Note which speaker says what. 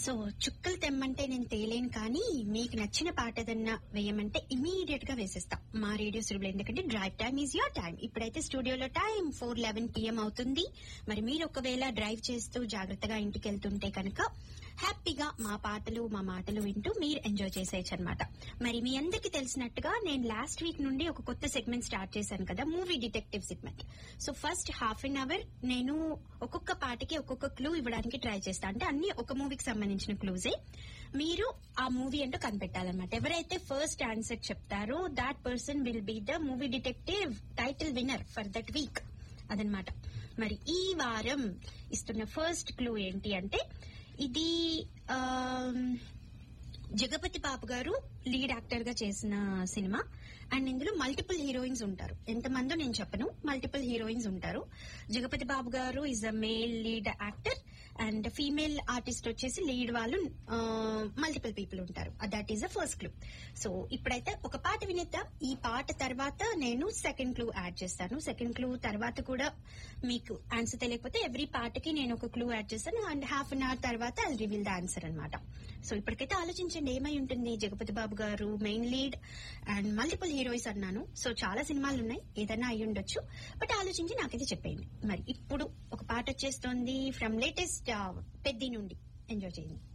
Speaker 1: so చుక్కలు తెమ్మంటే నేను తేలేను కానీ మీకు నచ్చిన పాట ఏదన్నా వేయమంటే ఇమీడియట్ గా వేసేస్తా మా రేడియో సురుబులు ఎందుకంటే drive time is your time ఇప్పుడైతే స్టూడియోలో టైం ఫోర్ లెవెన్ పిఎం అవుతుంది మరి మీరు ఒకవేళ డ్రైవ్ చేస్తూ జాగ్రత్తగా ఇంటికి వెళ్తుంటే కనుక హ్యాపీగా మా పాటలు మా మాటలు వింటూ మీరు ఎంజాయ్ చేసేయచ్చు అనమాట మరి మీ అందరికి తెలిసినట్టుగా నేను లాస్ట్ వీక్ నుండి ఒక కొత్త సెగ్మెంట్ స్టార్ట్ చేశాను కదా movie detective segment so first half an hour నేను ఒక్కొక్క పాటకి ఒక్కొక్క క్లూ ఇవ్వడానికి ట్రై చేస్తా అంటే అన్ని ఒక మూవీకి సంబంధించిన క్లూజే మీరు ఆ మూవీ ఏంటో కనిపెట్టాలన్నమాట ఎవరైతే ఫస్ట్ ఆన్సర్ చెప్తారో that person will be the movie detective title winner for that week అదనమాట మరి ఈ వారం ఇస్తున్న ఫస్ట్ క్లూ ఏంటి అంటే ఇది ఆమ్, జగపతి బాబు గారు లీడ్ యాక్టర్ గా చేసిన సినిమా అండ్ ఇందులో మల్టిపుల్ హీరోయిన్స్ ఉంటారు ఎంతమందో నేను చెప్పను మల్టిపుల్ హీరోయిన్స్ ఉంటారు జగపతి బాబు గారు is a male lead actor and female artist వచ్చేసి లీడ్ వాళ్ళు మల్టిపుల్ పీపుల్ ఉంటారు that is a first clue so ఇప్పుడైతే ఒక పాట వినేద్దాం ఈ పాట తర్వాత నేను సెకండ్ క్లూ యాడ్ చేస్తాను సెకండ్ క్లూ తర్వాత కూడా మీకు ఆన్సర్ తెలియకపోతే ఎవ్రీ పాటకి నేను ఒక క్లూ యాడ్ చేస్తాను అండ్ హాఫ్ అన్ అవర్ తర్వాత ఐ రివీల్ ద ఆన్సర్ అనమాట సో ఇప్పటికైతే ఆలోచించండి ఏమై ఉంటుంది జగపతి బాబు గారు main lead and multiple heroines అన్నాను సో చాలా సినిమాలు ఉన్నాయి ఏదైనా అయి ఉండొచ్చు బట్ ఆలోచించి నాకైతే చెప్పేయండి మరి ఇప్పుడు ఒక పాట వచ్చేస్తోంది ఫ్రమ్ లేటెస్ట్ పెద్ది నుండి ఎంజాయ్ చేయండి